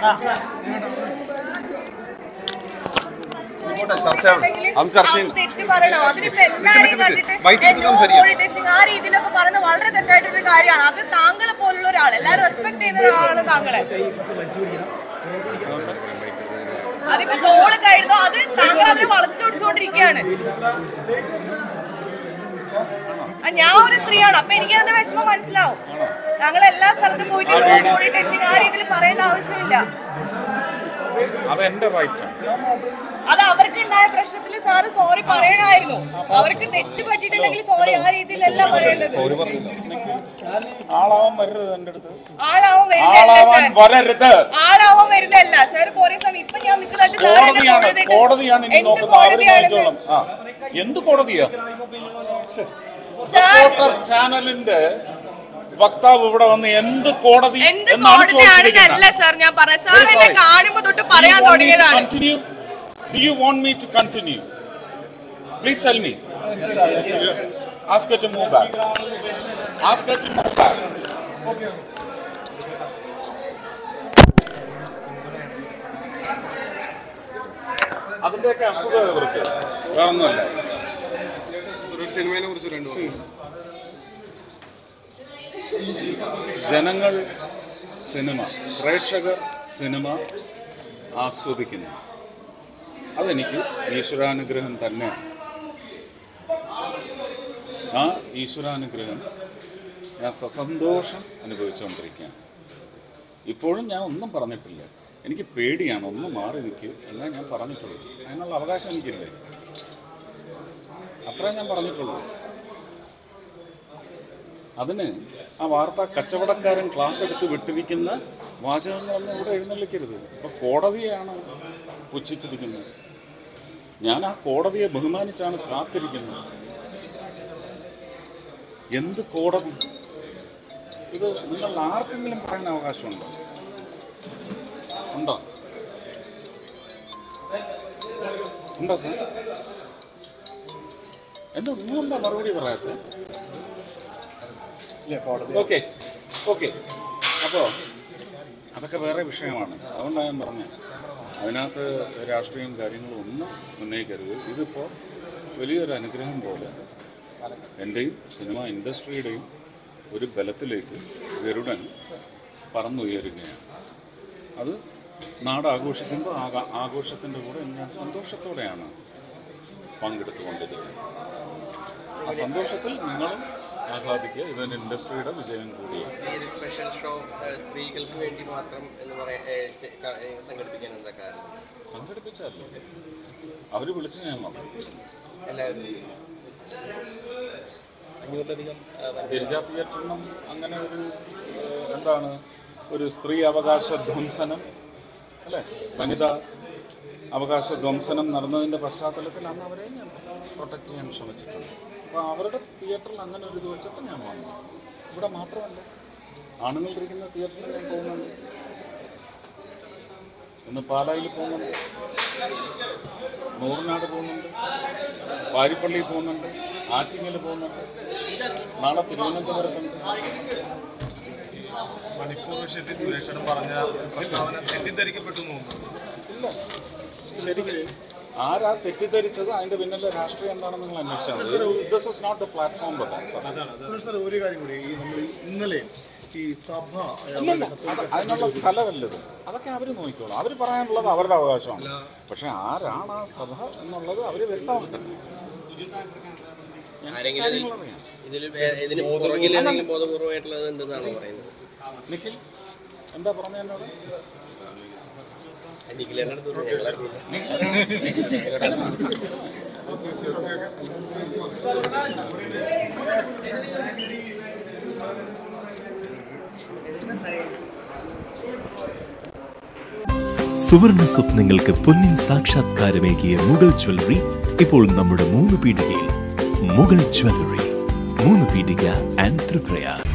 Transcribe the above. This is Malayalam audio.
അത് ചർച്ച ചെയ്യും. തെറ്റ് പറയണം അതിനിപ്പോ എല്ലാരെയും കണ്ടിട്ട് മൈക്ക് ഏ, എടുത്ത് no സംസാരിക്കാം. body touching ആ രീതിയിലൊക്കെ പറയുന്നത് വളരെ തെറ്റായിട്ടൊരു കാര്യമാണ് അത് താങ്കളെ പോലുള്ള ഒരാൾ എല്ലാരും റെസ്പെക്ട് ചെയ്യുന്ന ഒരാളാണ് താങ്കളെ അതിപ്പോ തോള് കഴിഞ്ഞോ അത് താങ്കൾ അതിന് വളച്ചൊടിച്ചുകൊണ്ടിരിക്കുകയാണ് ആ, ഞാൻ ഒരു സ്ത്രീയാണ് അപ്പൊ എനിക്ക് അതിന്റെ വിഷമം മനസ്സിലാവും ഞങ്ങൾ എല്ലാ സ്ഥലത്തും പോയിട്ട് ആ നോ വീട് ബോഡി ടച്ചിങ് ആ രീതിയിൽ പറയേണ്ട ആവശ്യമില്ല അത് എന്റെ റൈറ്റാണ് അത് അവർക്ക് ഉണ്ടായ പ്രശ്നത്തിൽ സാറ് സോറി പറയണമായിരുന്നു അവർക്ക് തെറ്റ് പറ്റിയിട്ടുണ്ടെങ്കിൽ സോറി ആ രീതിയിലല്ല പറയേണ്ടത് സോറി പറഞ്ഞില്ല ആളാവാൻ വരരുത് എന്റെ അടുത്ത് ആളാവാൻ വരുന്നതല്ല ആളാവാൻ സാർ വരരുത് ആളാവാൻ വരുന്നതല്ല സാർ കുറെ സമയം ഇപ്പൊ ഞാൻ നിൽക്കുന്നുണ്ട് സാർ എന്നെ കോടതിയാണ് കോടതിയിട്ട് കോടതിയാണ് ഇനി എന്ത് നോക്കുന്നത് അവര് കോടതിയാണ് സാർ? നോക്കിക്കോളും ആ എന്ത് കോടതിയാ സാർ റിപ്പോർട്ടർ ചാനലിന്റെ വക്താവ് ഇവിടെ വന്ന് എന്ത് കോടതി എന്ത് എന്നാണ് കോടതിയാണെന്നല്ല ചോദിച്ചിരിക്കുന്നത് സാർ ഞാൻ പറഞ്ഞത് സാർ Very എന്നെ sorry. കാണുമ്പോ തൊട്ട് പറയാൻ Do you want me to തുടങ്ങിയതാണ് continue? Do you want me to continue? Please tell me. Ask her to move back. Ask her to move back. അതിന്റെയൊക്കെ അസുഖം ഇവർക്ക് വേറൊന്നുമല്ല സുരേഷ് സിനിമയെ കുറിച്ച് രണ്ടു വാക്ക്. ജനങ്ങൾ സിനിമ പ്രേക്ഷകർ സിനിമ ആസ്വദിക്കുന്നു അതെനിക്ക് ഈശ്വരാനുഗ്രഹം തന്നെയാണ് ആ ഈശ്വരാനുഗ്രഹം ഞാൻ സസന്തോഷം അനുഭവിച്ചുകൊണ്ടിരിക്കുകയാണ് ഇപ്പോഴും ഞാൻ ഒന്നും പറഞ്ഞിട്ടില്ല എനിക്ക് പേടിയാണ് ഒന്ന് മാറി നിൽക്കുക എന്നാ ഞാൻ പറഞ്ഞിട്ടുള്ളൂ അതിനുള്ള അവകാശം എനിക്കില്ലേ അത്രേ ഞാൻ പറഞ്ഞിട്ടുള്ളൂ അതിന് ആ വാർത്ത കച്ചവടക്കാരൻ ക്ലാസ് എടുത്ത് വിട്ടിരിക്കുന്ന വാചകങ്ങളൊന്നും ഇവിടെ എഴുന്നള്ളിക്കരുത് ഇപ്പൊ കോടതിയാണ് പുച്ഛിച്ചിരിക്കുന്നത് ഞാൻ ആ കോടതിയെ ബഹുമാനിച്ചാണ് കാത്തിരിക്കുന്നത് എന്ത് കോടതി ഇത് നിങ്ങൾ ആർക്കെങ്കിലും പറയാൻ അവകാശമുണ്ടോ ഉണ്ടോ ഉണ്ടോ സാർ എന്താ നിങ്ങളെന്താ മറുപടി പറയാത്തത് ഓക്കെ ഓക്കെ അപ്പോൾ അതൊക്കെ വേറെ വിഷയമാണ് അതുകൊണ്ടാണ് ഞാൻ പറഞ്ഞത് അതിനകത്ത് രാഷ്ട്രീയം കാര്യങ്ങളും ഒന്നും ഉന്നയിക്കരുത് ഇതിപ്പോൾ വലിയൊരു അനുഗ്രഹം പോലെ എൻ്റെയും സിനിമ ഇൻഡസ്ട്രിയുടെയും ഒരു ബലത്തിലേക്ക് ഗരുഡൻ പറന്നുയരുകയാണ് അത് നാട് ആഘോഷിക്കുമ്പോൾ ആ ആഘോഷത്തിൻ്റെ കൂടെ ഞാൻ സന്തോഷത്തോടെയാണ് പങ്കെടുത്തുകൊണ്ടിരിക്കുന്നത് ആ സന്തോഷത്തിൽ നിങ്ങളും ആഹ്ലാദിക്കുക ഇതെൻ്റെ ഇൻഡസ്ട്രിയുടെ വിജയം കൂടിയാണ് ഈ ഒരു സ്പെഷ്യൽ ഷോ ഏഹ്, സ്ത്രീകൾക്ക് വേണ്ടി മാത്രം എന്ന് പറയാൻ ഏഹ്, ചെ- ക- ഏഹ്, സംഘടിപ്പിക്കാൻ എന്താ കാരണം സംഘടിപ്പിച്ചല്ലേ അവർ വിളിച്ച് ഞാൻ വന്നു എല്ലാവരും ഗിരിജ തിയേറ്ററിനും അങ്ങനെ ഒരു ഏഹ്, എന്താണ് ഒരു സ്ത്രീ അവകാശ ധ്വംസനം അല്ലേ വനിതാ അവകാശ ധ്വംസനം നടന്നതിൻ്റെ പശ്ചാത്തലത്തിൽ അന്ന് അവരെ ഞാൻ പ്രൊട്ടക്റ്റ് ചെയ്യാൻ ശ്രമിച്ചിട്ടുണ്ട് അപ്പോൾ അവരുടെ തിയേറ്ററിൽ അങ്ങനെ ഒരു ഇത് വെച്ചപ്പോൾ ഞാൻ വന്നു ഇവിടെ മാത്രമല്ല ആണുങ്ങളിരിക്കുന്ന തിയേറ്ററിൽ ഞാൻ പോകുന്നുണ്ട് ഇന്ന് പാലായിൽ പോകുന്നുണ്ട് നൂറിനാട് പോകുന്നുണ്ട് പാരിപ്പള്ളിയിൽ പോകുന്നുണ്ട് ആറ്റിങ്ങൽ പോകുന്നുണ്ട് നാളെ തിരുവനന്തപുരത്തുണ്ട് മണിപ്പൂർ വിഷയത്തിൽ സുരേഷനും പറഞ്ഞ പ്രസ്താവന തെറ്റിദ്ധരിക്കപ്പെട്ടു എന്ന് തോന്നുന്നു ഇല്ല ശരിക്കും ആരാ തെറ്റിദ്ധരിച്ചത് അതിന്റെ പിന്നിലെ രാഷ്ട്രീയം എന്താണെന്ന് നിങ്ങൾ അന്വേഷിച്ചാൽ മതി this is not the platform Suresh sir ഒരു കാര്യം കൂടി ഈ നമ്മൾ ഇന്നലെ ഈ സഭ അതിനുള്ള സ്ഥലമല്ലത് അതൊക്കെ അവർ നോക്കിക്കോളും അവർ പറയാനുള്ളത് അവരുടെ അവകാശമാണ് പക്ഷെ ആരാണ് ആ സഭ എന്നുള്ളത് അവർ വ്യക്തമാക്കട്ടെ ഞങ്ങൾക്ക് ആരെങ്കിലും ഇതിൽ- കാര്യങ്ങളറിയാം. ഇതിൽ ഏഹ്, ഇതിന് പുറകിൽ എന്തെങ്കിലും ബോധപൂർവമായിട്ടുള്ളത് ഉണ്ടെന്നാണ് പറയുന്നത് നിഖിൽ എന്താ പറഞ്ഞ എന്നോട് നിഖിലേന്റെ അടുത്ത് പറഞ്ഞു, ഞങ്ങളറിയില്ല. സുവർണ സ്വപ്നങ്ങൾക്ക് പൊന്നിൻ സാക്ഷാത്കാരമേകിയ മുഗൾ ജ്വല്ലറി ഇപ്പോൾ നമ്മുടെ മൂന്ന് പീടികയിൽ മുഗൾ ജ്വല്ലറി മൂന്ന് പീടിക ആൻഡ് ത്രിപ്രയാർ